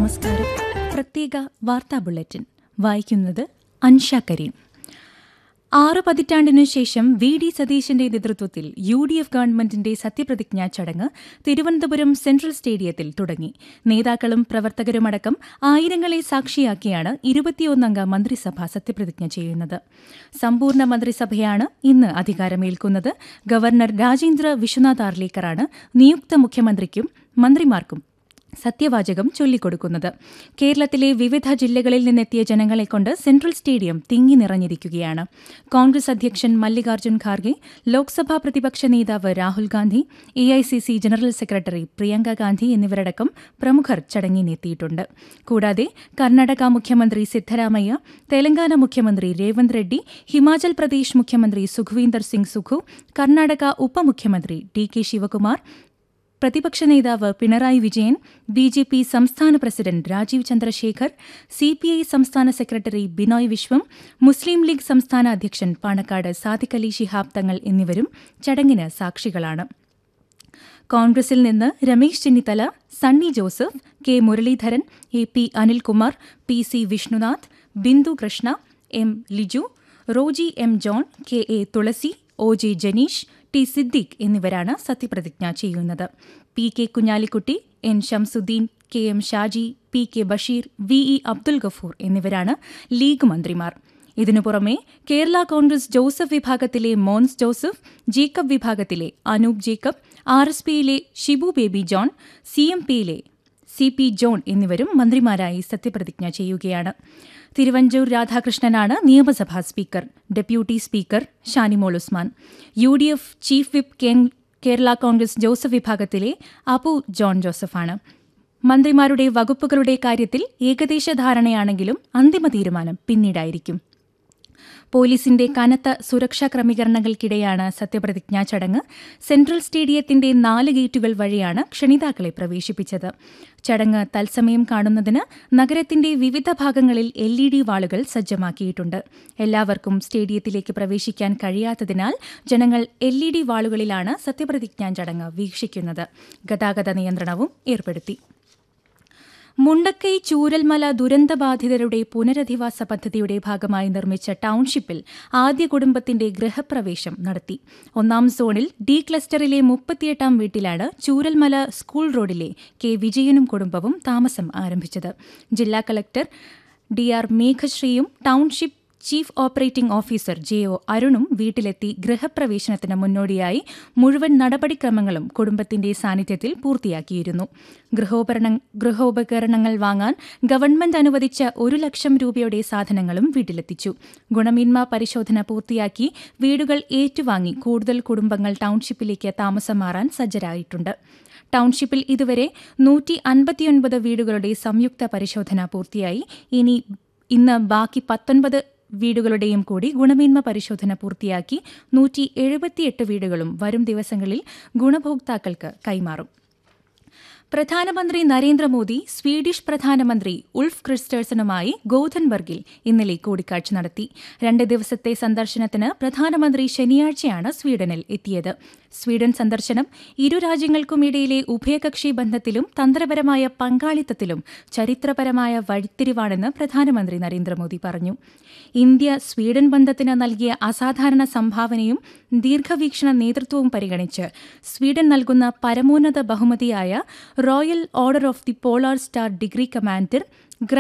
നമസ്കാരം പ്രത്യേക വാർത്താ ബുള്ളറ്റിൻ വായിക്കുന്നത് അൻഷ കരീം ആറ് പതിറ്റാണ്ടിനു ശേഷം വി ഡി സതീശന്റെ നേതൃത്വത്തിൽ യു ഡി എഫ് ഗവൺമെന്റിന്റെ സത്യപ്രതിജ്ഞാ ചടങ്ങ് തിരുവനന്തപുരം സെൻട്രൽ സ്റ്റേഡിയത്തിൽ തുടങ്ങി നേതാക്കളും പ്രവർത്തകരുമടക്കം ആയിരങ്ങളെ സാക്ഷിയാക്കിയാണ് ഇരുപത്തിയൊന്നംഗ മന്ത്രിസഭ സത്യപ്രതിജ്ഞ ചെയ്യുന്നത് സമ്പൂർണ്ണ മന്ത്രിസഭയാണ് ഇന്ന് അധികാരമേൽക്കുന്നത് ഗവർണർ രാജേന്ദ്ര വിശ്വനാഥ് ആർലേക്കറാണ് നിയുക്ത മുഖ്യമന്ത്രിക്കും മന്ത്രിമാർക്കും സത്യവാചകം ചൊല്ലിക്കൊടുക്കുന്നത് കേരളത്തിലെ വിവിധ ജില്ലകളിൽ നിന്നെത്തിയ ജനങ്ങളെക്കൊണ്ട് സെൻട്രൽ സ്റ്റേഡിയം തിങ്ങി നിറഞ്ഞിരിക്കുകയാണ് കോൺഗ്രസ് അധ്യക്ഷൻ മല്ലികാർജ്ജുൻ ഖാർഗെ ലോക്സഭാ പ്രതിപക്ഷ നേതാവ് Rahul Gandhi A I C C general secretary Priyanka Gandhi എന്നിവരടക്കം പ്രമുഖർ ചടങ്ങിനെത്തിയിട്ടുണ്ട് കൂടാതെ കർണാടക മുഖ്യമന്ത്രി സിദ്ധരാമയ്യ തെലങ്കാന മുഖ്യമന്ത്രി രേവന്ത് റെഡ്ഡി ഹിമാചൽ പ്രദേശ് മുഖ്യമന്ത്രി സുഖ്വീന്ദർ സിംഗ് സുഖു കർണാടക ഉപമുഖ്യമന്ത്രി ഡി കെ ശിവകുമാർ പ്രതിപക്ഷ നേതാവ് Pinarayi Vijayan B J P സംസ്ഥാന president Rajeev Chandrasekhar C P I സംസ്ഥാന സെക്രട്ടറി ബിനോയ് വിശ്വം മുസ്ലിം ലീഗ് സംസ്ഥാന അധ്യക്ഷൻ പാണക്കാട് സാദിഖ് അലി ശിഹാബ് തങ്ങൾ എന്നിവരും ചടങ്ങിന് സാക്ഷികളാണ് കോൺഗ്രസിൽ നിന്ന് Ramesh Chennithala Sunny Joseph K Muraleedharan A P Anilkumar P C Vishnunath Bindhu Krishna M Liju Roji M John K A Thulasi O J Janeesh T Siddique എന്നിവരാണ് സത്യപ്രതിജ്ഞ ചെയ്യുന്നത് P K Kunhalikutty N Shamsuddin K M Shaji P K Basheer V E Abdul Gafoor എന്നിവരാണ് ലീഗ് മന്ത്രിമാർ ഇതിനു പുറമെ കേരള കോൺഗ്രസ് ജോസഫ് വിഭാഗത്തിലെ മോൻസ് ജോസഫ് ജേക്കബ് വിഭാഗത്തിലെ അനൂപ് ജേക്കബ് ആർ എസ് പിയിലെ ഷിബു ബേബി ജോൺ സി എം പിയിലെ സി പി ജോൺ എന്നിവരും മന്ത്രിമാരായി സത്യപ്രതിജ്ഞ ചെയ്യുകയാണ് തിരുവഞ്ചൂർ രാധാകൃഷ്ണനാണ് നിയമസഭാ speaker deputy speaker Shanimol Usman U D F chief whip Kerala Congress Joseph വിഭാഗത്തിലെ അപു ജോൺ ജോസഫാണ് മന്ത്രിമാരുടെ വകുപ്പുകളുടെ കാര്യത്തിൽ ഏകദേശ ധാരണയാണെങ്കിലും അന്തിമ തീരുമാനം പിന്നീടായിരിക്കും പോലീസിന്റെ കനത്ത സുരക്ഷാ ക്രമീകരണങ്ങൾക്കിടെയാണ് സത്യപ്രതിജ്ഞാ ചടങ്ങ് സെൻട്രൽ സ്റ്റേഡിയത്തിന്റെ നാല് ഗേറ്റുകൾ വഴിയാണ് ക്ഷണിതാക്കളെ പ്രവേശിപ്പിച്ചത് ചടങ്ങ് തത്സമയം കാണുന്നതിന് നഗരത്തിന്റെ വിവിധ ഭാഗങ്ങളിൽ എൽ ഇ ഡി വാളുകൾ സജ്ജമാക്കിയിട്ടുണ്ട് എല്ലാവർക്കും സ്റ്റേഡിയത്തിലേക്ക് പ്രവേശിക്കാൻ കഴിയാത്തതിനാൽ ജനങ്ങൾ എൽ ഇ ഡി വാളുകളിലാണ് സത്യപ്രതിജ്ഞാ ചടങ്ങ് വീക്ഷിക്കുന്നത് ഗതാഗത നിയന്ത്രണവും ഏർപ്പെടുത്തി മുണ്ടക്കൈ ചൂരൽമല ദുരന്തബാധിതരുടെ പുനരധിവാസ പദ്ധതിയുടെ ഭാഗമായി നിർമ്മിച്ച ടൌൺഷിപ്പിൽ ആദ്യ കുടുംബത്തിന്റെ ഗൃഹപ്രവേശം നടത്തി ഒന്നാം സോണിൽ ഡി ക്ലസ്റ്ററിലെ മുപ്പത്തിയെട്ടാം വീട്ടിലാണ് ചൂരൽമല സ്കൂൾ റോഡിലെ കെ വിജയനും കുടുംബവും താമസം ആരംഭിച്ചത് ജില്ലാ കളക്ടർ ഡി ആർ മേഘശ്രീയും township chief operating officer J O അരുണും വീട്ടിലെത്തി ഗൃഹപ്രവേശനത്തിന് മുന്നോടിയായി മുഴുവൻ നടപടിക്രമങ്ങളും കുടുംബത്തിന്റെ സാന്നിധ്യത്തിൽ പൂർത്തിയാക്കിയിരുന്നു ഗൃഹോപകരണങ്ങൾ വാങ്ങാൻ ഗവൺമെന്റ് അനുവദിച്ച ഒരു ലക്ഷം രൂപയുടെ സാധനങ്ങളും വീട്ടിലെത്തിച്ചു ഗുണമേന്മ പരിശോധന പൂർത്തിയാക്കി വീടുകൾ ഏറ്റുവാങ്ങി കൂടുതൽ കുടുംബങ്ങൾ ടൌൺഷിപ്പിലേക്ക് താമസം മാറാൻ സജ്ജരായിട്ടുണ്ട് ടൌൺഷിപ്പിൽ ഇതുവരെ നൂറ്റി അൻപത്തിയൊൻപത് വീടുകളുടെ സംയുക്ത പരിശോധന പൂർത്തിയായി ഇനി ഇന്ന് ബാക്കി പത്തൊൻപത് വീടുകളുടെയും കൂടി ഗുണമേന്മ പരിശോധന പൂർത്തിയാക്കി നൂറ്റി എഴുപത്തിയെട്ട് വീടുകളും വരും ദിവസങ്ങളിൽ ഗുണഭോക്താക്കൾക്ക് കൈമാറും പ്രധാനമന്ത്രി നരേന്ദ്രമോദി സ്വീഡിഷ് പ്രധാനമന്ത്രി ഉൾഫ് ക്രിസ്റ്റേഴ്സണുമായി ഗോഥൻബർഗിൽ ഇന്നലെ കൂടിക്കാഴ്ച നടത്തി രണ്ട് ദിവസത്തെ സന്ദർശനത്തിന് പ്രധാനമന്ത്രി ശനിയാഴ്ചയാണ് സ്വീഡനിൽ എത്തിയത് സ്വീഡൻ സന്ദർശനം ഇരു രാജ്യങ്ങൾക്കുമിടയിലെ ഉഭയകക്ഷി ബന്ധത്തിലും തന്ത്രപരമായ പങ്കാളിത്തത്തിലും ചരിത്രപരമായ വഴിത്തിരിവാണെന്ന് പ്രധാനമന്ത്രി നരേന്ദ്രമോദി പറഞ്ഞു ഇന്ത്യ സ്വീഡൻ ബന്ധത്തിന് നൽകിയ അസാധാരണ സംഭാവനയും ദീർഘവീക്ഷണ നേതൃത്വവും പരിഗണിച്ച് സ്വീഡൻ നൽകുന്ന പരമോന്നത ബഹുമതിയായ royal order of the polar star degree commander